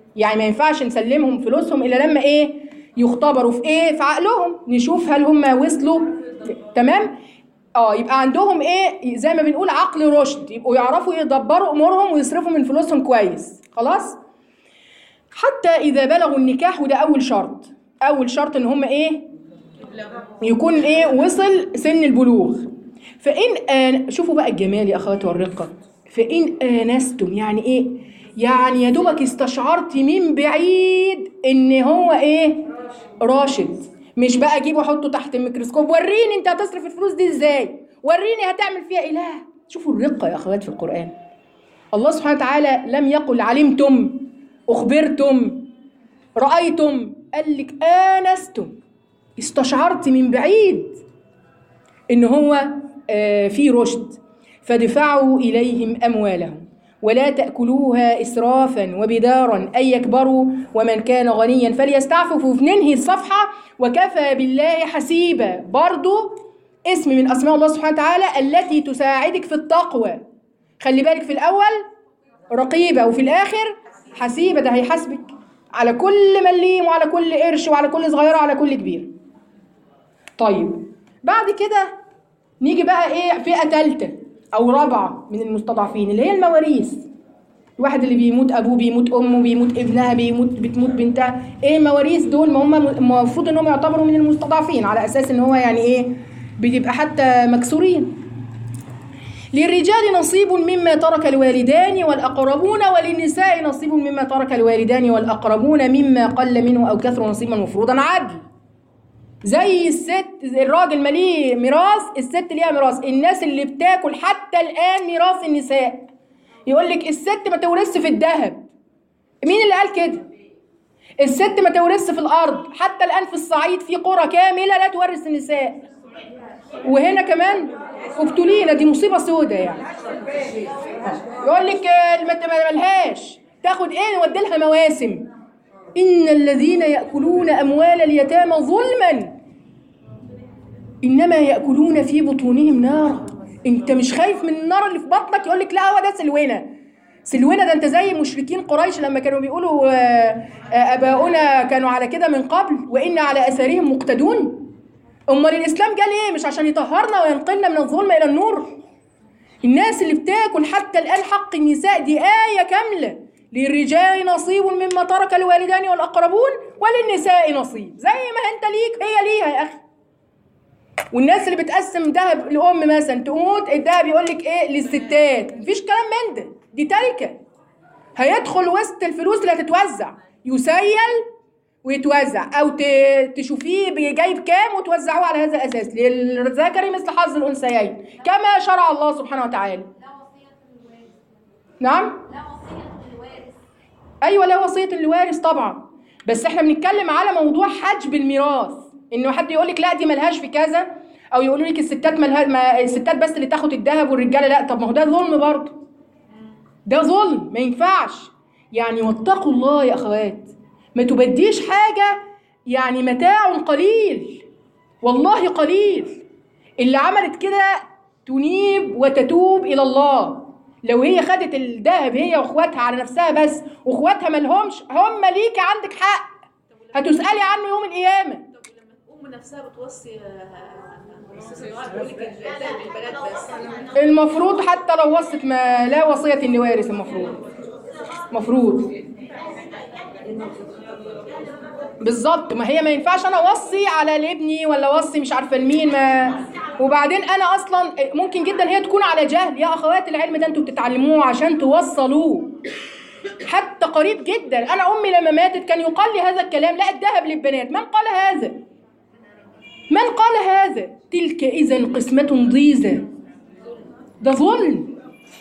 يعني ما ينفعش نسلمهم فلوسهم الا لما ايه يختبروا في ايه في عقلهم نشوف هل هم وصلوا تمام اه يبقى عندهم ايه زي ما بنقول عقل رشد يبقوا يعرفوا يدبروا امورهم ويصرفوا من فلوسهم كويس خلاص حتى اذا بلغوا النكاح وده اول شرط اول شرط ان هم ايه يكون ايه وصل سن البلوغ فان آن شوفوا بقى الجمال يا اخواتي والرقه فان انستم يعني ايه يعني يا دوبك استشعرت من بعيد ان هو ايه راشد مش بقى اجيبه واحطه تحت الميكروسكوب وريني انت هتصرف الفلوس دي ازاي وريني هتعمل فيها ايه لا شوفوا الرقه يا اخوات في القران الله سبحانه وتعالى لم يقل علمتم اخبرتم رايتم قال لك انستم استشعرت من بعيد ان هو آه، في رشد فادفعوا اليهم اموالهم ولا تاكلوها اسرافا وبدارا ان يكبروا ومن كان غنيا فليستعفف ننهي الصفحه وكفى بالله حسيبا برضو اسم من اسماء الله سبحانه وتعالى التي تساعدك في التقوى خلي بالك في الاول رقيبه وفي الاخر حسيبه ده هيحاسبك على كل مليم وعلى كل قرش وعلى كل صغيره وعلى كل كبير طيب بعد كده نيجي بقى ايه فئه ثالثه او رابعه من المستضعفين اللي هي المواريث الواحد اللي بيموت ابوه بيموت امه بيموت ابنها بيموت بتموت بنتها ايه المواريث دول ما هم المفروض انهم يعتبروا من المستضعفين على اساس ان هو يعني ايه بتبقى حتى مكسورين للرجال نصيب مما ترك الوالدان والأقربون وللنساء نصيب مما ترك الوالدان والأقربون مما قل منه أو كثر نصيبا مفروضا عدل زي الست الراجل ماليه ميراث الست ليها ميراث الناس اللي بتاكل حتى الآن ميراث النساء يقول لك الست ما تورثش في الذهب مين اللي قال كده الست ما تورثش في الأرض حتى الآن في الصعيد في قرى كاملة لا تورث النساء وهنا كمان ابتلينا دي مصيبه سودة يعني يقول لك آه، ما ما ملهاش تاخد ايه نودي لها مواسم ان الذين ياكلون اموال اليتامى ظلما انما ياكلون في بطونهم نارا انت مش خايف من النار اللي في بطنك يقول لك لا هو ده سلونا سلونا ده انت زي مشركين قريش لما كانوا بيقولوا آه، آه، اباؤنا كانوا على كده من قبل وان على اثارهم مقتدون امال الاسلام جه ليه مش عشان يطهرنا وينقلنا من الظلم الى النور الناس اللي بتاكل حتى الان حق النساء دي ايه كامله للرجال نصيب مما ترك الوالدان والاقربون وللنساء نصيب زي ما انت ليك هي ليها يا اخي والناس اللي بتقسم ذهب لام مثلا تموت الذهب يقول لك ايه للستات مفيش كلام من ده دي تركه هيدخل وسط الفلوس اللي هتتوزع يسيل ويتوزع او ت- تشوفيه بي- جايب كام وتوزعوه على هذا الاساس للذكر مثل حظ الانثيين كما شرع الله سبحانه وتعالى لا وصية للوارث نعم لا وصية للوارث ايوه لا وصيه للوارث طبعا بس احنا بنتكلم على موضوع حجب الميراث انه حد يقول لك لا دي ملهاش في كذا او يقولوا لك الستات ملها ما الستات بس اللي تاخد الذهب والرجاله لا طب ما هو ده ظلم برضه ده ظلم ما ينفعش يعني واتقوا الله يا اخوات ما تبديش حاجه يعني متاع قليل والله قليل اللي عملت كده تنيب وتتوب الى الله لو هي خدت الذهب هي واخواتها على نفسها بس واخواتها مالهمش هم ليك عندك حق هتسالي عنه يوم القيامه طب ولما الام نفسها بتوصي مؤسسه الوعي بيقول لك الذهب للبنات بس المفروض حتى لو وصت ما لا وصيه لوارث المفروض مفروض بالظبط ما هي ما ينفعش انا اوصي على لابني ولا اوصي مش عارفه لمين ما وبعدين انا اصلا ممكن جدا هي تكون على جهل يا اخوات العلم ده انتوا بتتعلموه عشان توصلوه حتى قريب جدا انا امي لما ماتت كان يقال لي هذا الكلام لا الذهب للبنات من قال هذا من قال هذا تلك اذا قسمه ضيزه ده ظلم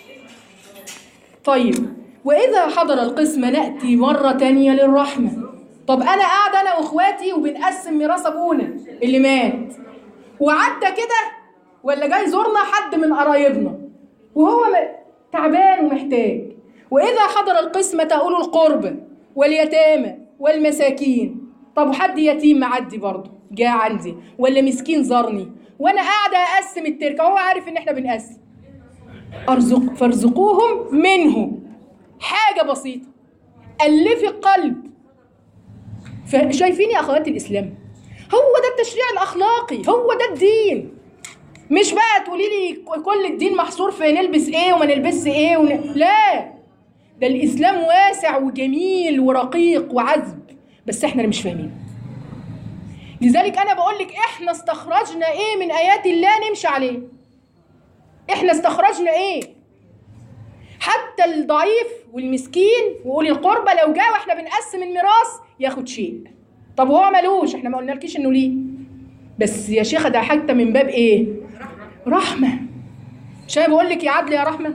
طيب وإذا حضر القسم نأتي مرة تانية للرحمة طب أنا قاعدة أنا وإخواتي وبنقسم ميراث أبونا اللي مات وعدى كده ولا جاي زورنا حد من قرايبنا وهو م- تعبان ومحتاج وإذا حضر القسمة أولو القربى واليتامى والمساكين طب حد يتيم معدي برضه جاء عندي ولا مسكين زارني وأنا قاعدة أقسم التركة هو عارف إن إحنا بنقسم أرزق فارزقوهم منه حاجة بسيطة الفي القلب فشايفين يا اخوات الاسلام هو ده التشريع الاخلاقي هو ده الدين مش بقى تقولي لي كل الدين محصور في نلبس ايه وما نلبسش ايه ون... لا ده الاسلام واسع وجميل ورقيق وعذب بس احنا اللي مش فاهمين لذلك انا بقول لك احنا استخرجنا ايه من ايات الله نمشي عليه احنا استخرجنا ايه حتى الضعيف والمسكين واولي القربى لو جاء واحنا بنقسم الميراث ياخد شيء طب هو ملوش احنا ما قلنالكيش انه ليه بس يا شيخه ده حتى من باب ايه رحمه مش انا بقول لك يا عدل يا رحمه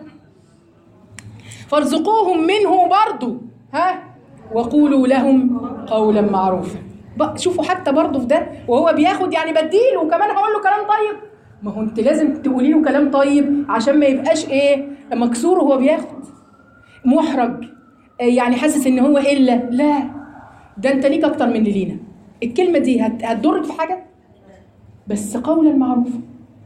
فارزقوهم منه برضو ها وقولوا لهم قولا معروفا بق- شوفوا حتى برضه في ده وهو بياخد يعني بديله وكمان هقول له كلام طيب ما هو انت لازم تقولي له كلام طيب عشان ما يبقاش ايه مكسور وهو بياخد محرج آه، يعني حاسس ان هو الا لا ده انت ليك اكتر من اللي لينا الكلمه دي هت- هتضرك في حاجه بس قولا معروفا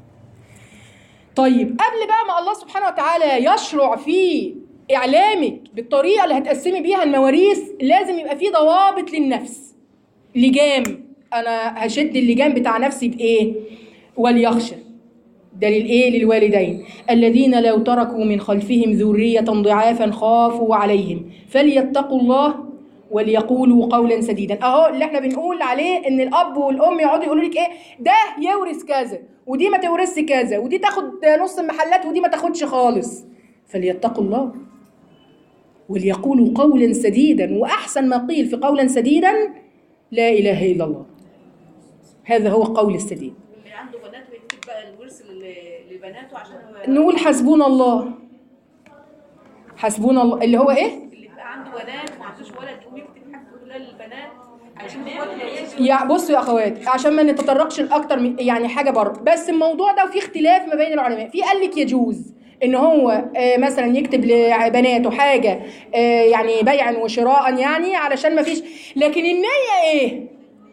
طيب قبل بقى ما الله سبحانه وتعالى يشرع في اعلامك بالطريقه اللي هتقسمي بيها المواريث لازم يبقى في ضوابط للنفس لجام انا هشد اللجام بتاع نفسي بايه وليخشى ده للايه للوالدين الذين لو تركوا من خلفهم ذريه ضعافا خافوا عليهم فليتقوا الله وليقولوا قولا سديدا اهو اللي احنا بنقول عليه ان الاب والام يقعدوا يقولوا لك ايه ده يورث كذا ودي ما تورثش كذا ودي تاخد نص المحلات ودي ما تاخدش خالص فليتقوا الله وليقولوا قولا سديدا واحسن ما قيل في قولا سديدا لا اله الا الله هذا هو قول السديد اللي عنده بنات ويكتب بقى الورث لل- لبناته عشان هو نقول حسبنا الله حسبنا الله اللي هو ايه اللي بقى عنده بنات وما عندوش ولد يقوم يكتب حاجته كلها للبنات عشان اخواته ما يعيشوا يا بصوا يا اخوات عشان ما نتطرقش لاكتر من يعني حاجه بره بس الموضوع ده فيه اختلاف ما بين العلماء في قال لك يجوز ان هو آه، مثلا يكتب لبناته حاجه آه، يعني بيعا وشراء يعني علشان ما فيش لكن النيه ايه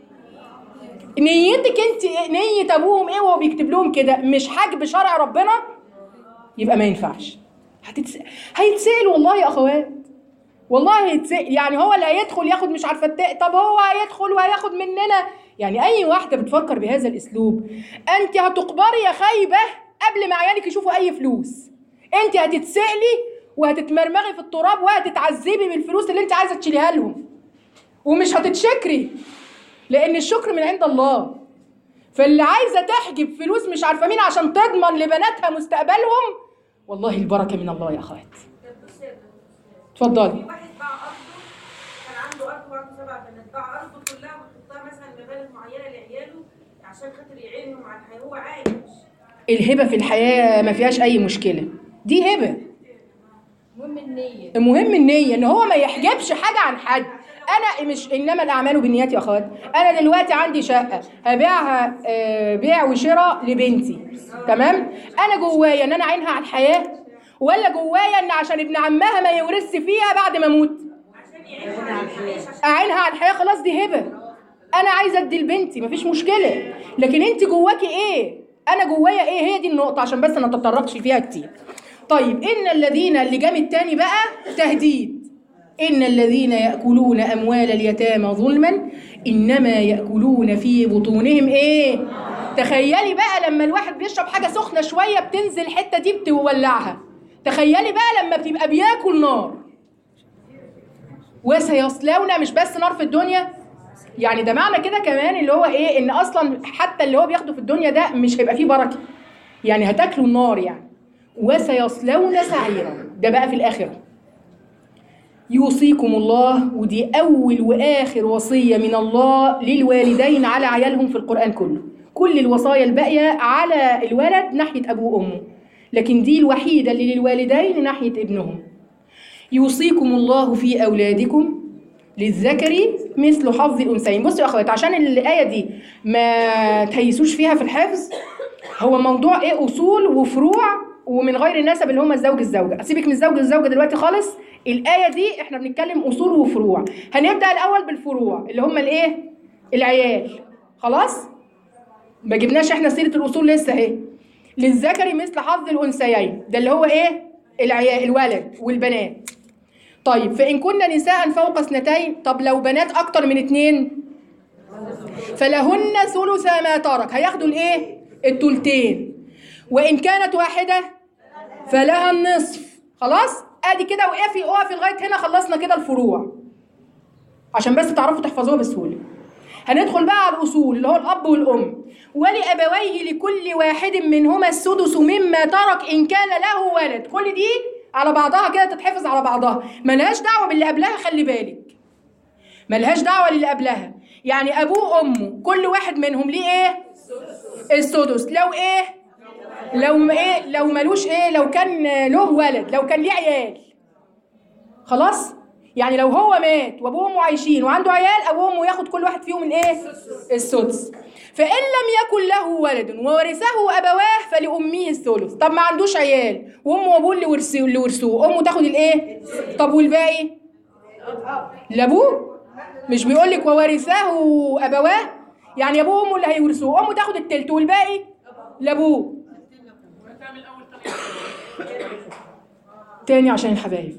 نيتك انت إيه؟ نيه ابوهم ايه وهو بيكتب لهم كده مش حجب شرع ربنا يبقى ما ينفعش هتتس... هيتسال والله يا اخوات والله هيتسال يعني هو اللي هيدخل ياخد مش عارفه التاء طب هو هيدخل وهياخد مننا يعني اي واحده بتفكر بهذا الاسلوب انت هتقبري يا خايبه قبل ما عيالك يشوفوا اي فلوس انت هتتسالي وهتتمرمغي في التراب وهتتعذبي بالفلوس اللي انت عايزه تشيليها لهم ومش هتتشكري لان الشكر من عند الله فاللي عايزه تحجب فلوس مش عارفه مين عشان تضمن لبناتها مستقبلهم والله البركه من الله يا اخوات اتفضلي واحد باع ارضه كان عنده ارض وعنده سبع بنات باع ارضه كلها وحطها مثلا مبالغ معينه لعياله عشان خاطر يعينهم على الحياه هو عايش الهبه في الحياه ما فيهاش اي مشكله دي هبه المهم النية المهم النية ان هو ما يحجبش حاجة عن حد انا مش انما الاعمال بالنيات يا اخوات انا دلوقتي عندي شقة هبيعها آه، بيع وشراء لبنتي تمام انا جوايا ان انا عينها على الحياة ولا جوايا ان عشان ابن عمها ما يورثش فيها بعد ما اموت عشان يعينهم على الحياه عشان اعينها على الحياه خلاص دي هبه انا عايزه ادي لبنتي مفيش مشكله لكن انت جواكي ايه انا جوايا ايه هي دي النقطه عشان بس ما نتطرقش فيها كتير طيب ان الذين اللي جام التاني بقى تهديد ان الذين ياكلون اموال اليتامى ظلما انما ياكلون في بطونهم ايه تخيلي بقى لما الواحد بيشرب حاجه سخنه شويه بتنزل الحته دي بتولعها تخيلي بقى لما بتبقى بياكل نار وسيصلون مش بس نار في الدنيا يعني ده معنى كده كمان اللي هو ايه ان اصلا حتى اللي هو بياخده في الدنيا ده مش هيبقى فيه بركه يعني هتاكلوا النار يعني وسيصلون سعيرا ده بقى في الاخره يوصيكم الله ودي اول واخر وصيه من الله للوالدين على عيالهم في القران كله كل الوصايا الباقيه على الولد ناحيه ابوه وامه لكن دي الوحيده اللي للوالدين ناحيه ابنهم يوصيكم الله في أولادكم للذكر مثل حظ الأنثيين بصوا يا أخوات عشان الآية دي ما تهيسوش فيها في الحفظ هو موضوع إيه أصول وفروع ومن غير النسب اللي هم الزوج الزوجة أسيبك من الزوج الزوجة دلوقتي خالص الآية دي إحنا بنتكلم أصول وفروع هنبدأ الأول بالفروع اللي هم الإيه العيال خلاص ما جبناش إحنا سيرة الأصول لسه أهي للذكر مثل حظ الأنثيين ده اللي هو إيه العيال الولد والبنات طيب فإن كنا نساء فوق اثنتين طب لو بنات أكتر من اتنين فلهن ثلث ما ترك هياخدوا الايه التلتين وإن كانت واحدة فلها النصف خلاص ادي كده وقفي اقفي لغايه هنا خلصنا كده الفروع عشان بس تعرفوا تحفظوها بسهوله هندخل بقى على الاصول اللي هو الاب والام ولابويه لكل واحد منهما السدس مما ترك ان كان له ولد كل دي على بعضها كده تتحفظ على بعضها ملهاش دعوه باللي قبلها خلي بالك ملهاش دعوه باللي قبلها يعني ابوه وامه كل واحد منهم ليه ايه السدس لو ايه لو ايه لو ملوش ايه لو كان له ولد لو كان ليه عيال خلاص يعني لو هو مات وابوه وامه عايشين وعنده عيال ابوه وامه ياخد كل واحد فيهم الايه السدس فان لم يكن له ولد وورثه ابواه فلامه الثلث طب ما عندوش عيال وامه وابوه اللي ورثوه اللي ورثوه امه تاخد الايه طب والباقي لابوه مش بيقول لك وورثه ابواه يعني ابوه وامه اللي هيورثوه امه تاخد التلت والباقي لابوه تاني عشان الحبايب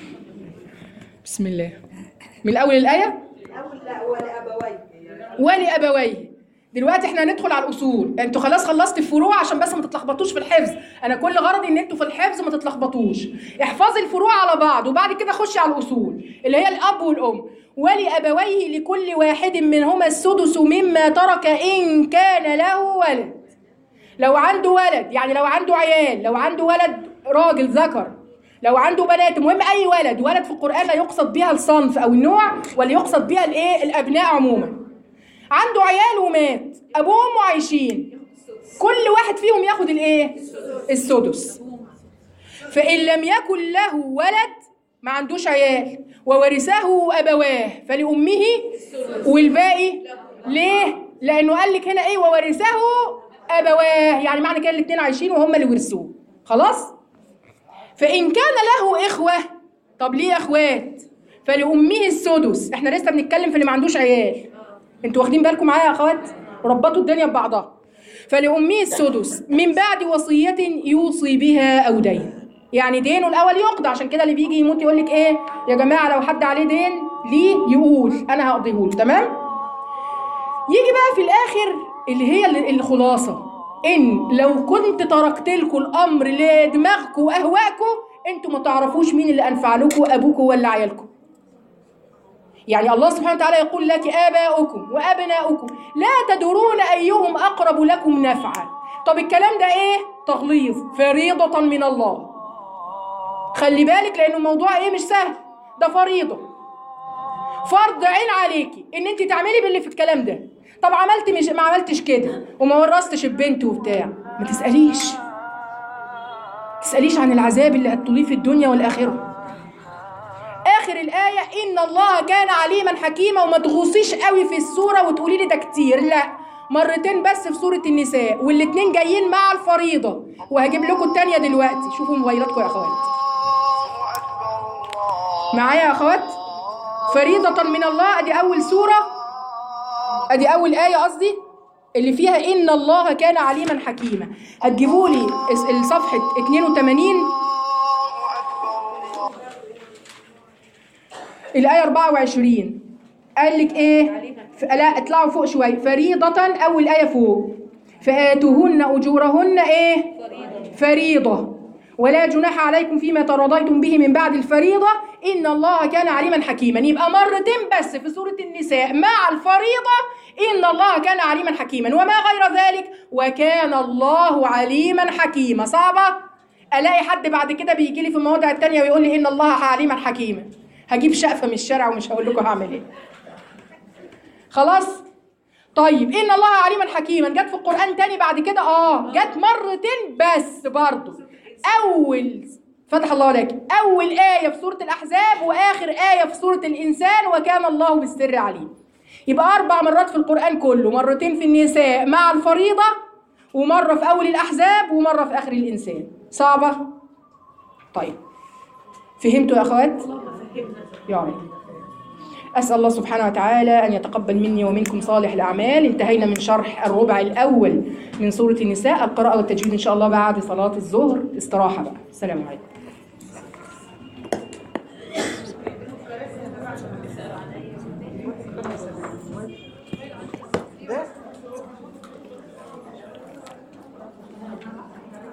بسم الله من الاول الايه الاول لا ولا ابويه ولابويه دلوقتي احنا هندخل على الاصول انتوا خلاص خلصت الفروع عشان بس ما تتلخبطوش في الحفظ انا كل غرضي ان انتوا في الحفظ ما تتلخبطوش احفظي الفروع على بعض وبعد كده خشي على الاصول اللي هي الاب والام ولابويه لكل واحد منهما السدس مما ترك ان كان له ولد لو عنده ولد يعني لو عنده عيال لو عنده ولد راجل ذكر لو عنده بنات المهم اي ولد ولد في القران لا يقصد بها الصنف او النوع ولا يقصد بها الايه الابناء عموما عنده عيال ومات ابوه وامه عايشين كل واحد فيهم ياخد الايه السدس فان لم يكن له ولد ما عندوش عيال وورثه ابواه فلامه والباقي ليه لانه قال لك هنا ايه وورثه ابواه يعني معنى كده الاثنين عايشين وهم اللي ورثوه خلاص فان كان له اخوه طب ليه اخوات فلامه السدس احنا لسه بنتكلم في اللي ما عندوش عيال انتوا واخدين بالكم معايا يا اخوات ربطوا الدنيا ببعضها فلامه السدس من بعد وصيه يوصي بها او دين يعني دينه الاول يقضى عشان كده اللي بيجي يموت يقول لك ايه يا جماعه لو حد عليه دين ليه يقول انا هقضيه له تمام يجي بقى في الاخر اللي هي ال- الخلاصه ان لو كنت تركت لكم الامر لدماغكم واهواءكم انتوا ما تعرفوش مين اللي انفع لكم ابوكم ولا عيالكم يعني الله سبحانه وتعالى يقول لك آباؤكم وأبناؤكم لا تدرون أيهم أقرب لكم نفعا طب الكلام ده إيه؟ تغليظ فريضة من الله خلي بالك لأن الموضوع إيه مش سهل ده فريضة فرض عين عليكي إن أنت تعملي باللي في الكلام ده طب عملت مش ما عملتش كده وما ورثتش البنت وبتاع ما تسأليش تسأليش عن العذاب اللي هتطوليه في الدنيا والآخرة اخر الايه ان الله كان عليما حكيما وما تغوصيش قوي في السوره وتقولي لي ده كتير لا مرتين بس في سوره النساء والاتنين جايين مع الفريضه وهجيب لكم التانيه دلوقتي شوفوا موبايلاتكم يا اخوات معايا يا اخوات فريضه من الله ادي اول سوره ادي اول ايه قصدي اللي فيها ان الله كان عليما حكيما هتجيبوا لي الصفحه 82 الآية 24 قال لك إيه؟ ف- لا اطلعوا فوق شوية فريضة أول آية فوق فآتوهن أجورهن إيه؟ فريضة ولا جناح عليكم فيما تراضيتم به من بعد الفريضة إن الله كان عليما حكيما يبقى مرتين بس في سورة النساء مع الفريضة إن الله كان عليما حكيما وما غير ذلك وكان الله عليما حكيما صعبة الاقي حد بعد كده بيجي لي في المواضع التانية ويقول لي ان الله عليما حكيما هجيب شقفه من الشارع ومش هقول لكم هعمل ايه خلاص طيب ان الله عليما حكيما جت في القران تاني بعد كده اه جت مرتين بس برضو اول فتح الله عليك اول ايه في سوره الاحزاب واخر ايه في سوره الانسان وكان الله بالسر عليم يبقى اربع مرات في القران كله مرتين في النساء مع الفريضه ومره في اول الاحزاب ومره في اخر الانسان صعبه طيب فهمتوا يا اخوات يا رب أسأل الله سبحانه وتعالى أن يتقبل مني ومنكم صالح الأعمال انتهينا من شرح الربع الأول من سورة النساء القراءة والتجويد إن شاء الله بعد صلاة الظهر استراحة بقى السلام عليكم